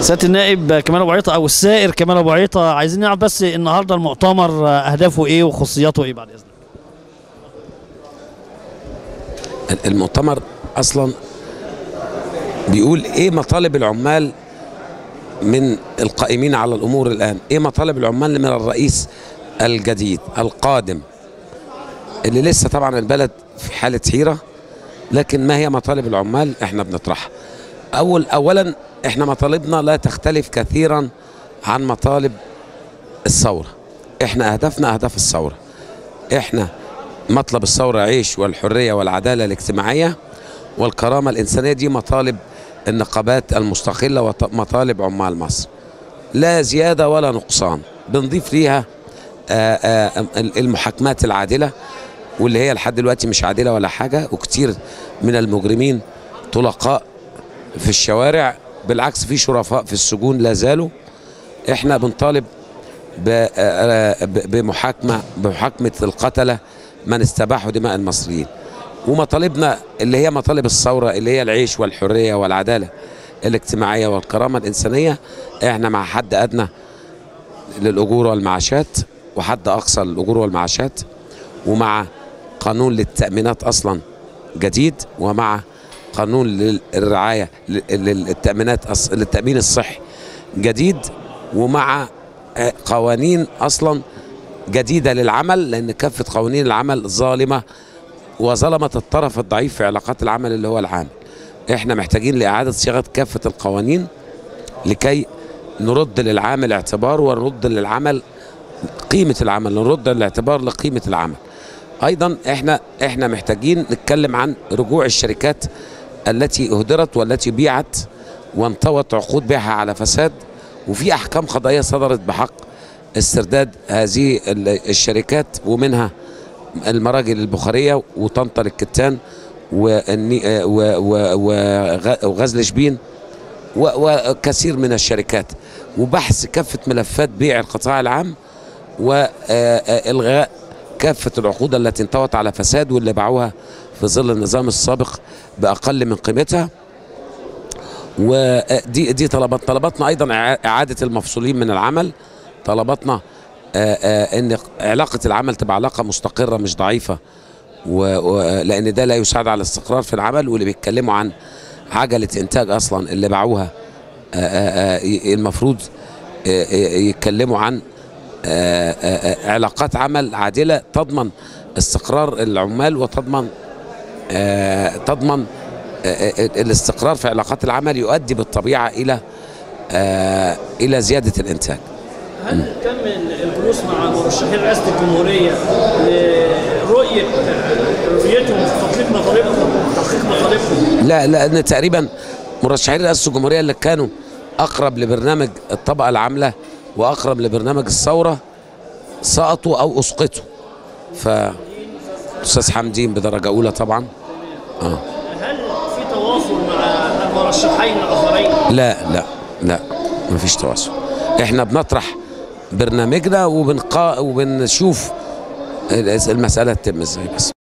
سياده النائب كمال ابو عيطه او السائر كمال ابو عيطه عايزين نعرف بس النهارده المؤتمر اهدافه ايه وخصوصياته ايه بعد اذنك المؤتمر اصلا بيقول ايه مطالب العمال من القائمين على الامور الان ايه مطالب العمال من الرئيس الجديد القادم اللي لسه طبعا البلد في حاله حيره لكن ما هي مطالب العمال احنا بنطرحها اول اولا احنا مطالبنا لا تختلف كثيرا عن مطالب الثوره احنا اهدافنا اهداف الثوره احنا مطلب الثوره عيش والحريه والعداله الاجتماعيه والكرامه الانسانيه دي مطالب النقابات المستقله ومطالب عمال مصر لا زياده ولا نقصان بنضيف ليها آآ آآ المحاكمات العادله واللي هي لحد دلوقتي مش عادله ولا حاجه وكتير من المجرمين طلقاء في الشوارع بالعكس في شرفاء في السجون لا زالوا احنا بنطالب بمحاكمه بمحاكمه القتله من استباحوا دماء المصريين ومطالبنا اللي هي مطالب الثوره اللي هي العيش والحريه والعداله الاجتماعيه والكرامه الانسانيه احنا مع حد ادنى للاجور والمعاشات وحد اقصى للاجور والمعاشات ومع قانون للتامينات اصلا جديد ومع قانون للرعايه للتامينات للتامين الصحي جديد ومع قوانين اصلا جديده للعمل لان كافه قوانين العمل ظالمه وظلمت الطرف الضعيف في علاقات العمل اللي هو العامل احنا محتاجين لاعاده صياغه كافه القوانين لكي نرد للعامل اعتباره ونرد للعمل قيمه العمل نرد الاعتبار لقيمه العمل ايضا احنا احنا محتاجين نتكلم عن رجوع الشركات التي اهدرت والتي بيعت وانطوت عقود بيعها على فساد وفي احكام قضائيه صدرت بحق استرداد هذه الشركات ومنها المراجل البخاريه وطنطا للكتان وغزل شبين وكثير من الشركات وبحث كافه ملفات بيع القطاع العام والغاء كافه العقود التي انطوت على فساد واللي باعوها في ظل النظام السابق باقل من قيمتها ودي دي طلبات طلباتنا ايضا اعاده المفصولين من العمل طلباتنا ان علاقه العمل تبقى علاقه مستقره مش ضعيفه لان ده لا يساعد على الاستقرار في العمل واللي بيتكلموا عن عجله انتاج اصلا اللي باعوها المفروض يتكلموا عن علاقات عمل عادله تضمن استقرار العمال وتضمن تضمن الاستقرار في علاقات العمل يؤدي بالطبيعه الى الى زياده الانتاج. هل تم الجلوس مع مرشحين رئاسه الجمهوريه لرؤيه رؤيتهم في تطبيق مطالبهم تحقيق مطالبهم؟ لا لان تقريبا مرشحين رئاسه الجمهوريه اللي كانوا اقرب لبرنامج الطبقه العامله واقرب لبرنامج الثوره سقطوا او اسقطوا. ف استاذ حمدين بدرجه اولى طبعا. اه هل في تواصل مع المرشحين الاخرين؟ لا لا لا مفيش تواصل. احنا بنطرح برنامجنا وبنقا وبنشوف المساله تتم ازاي بس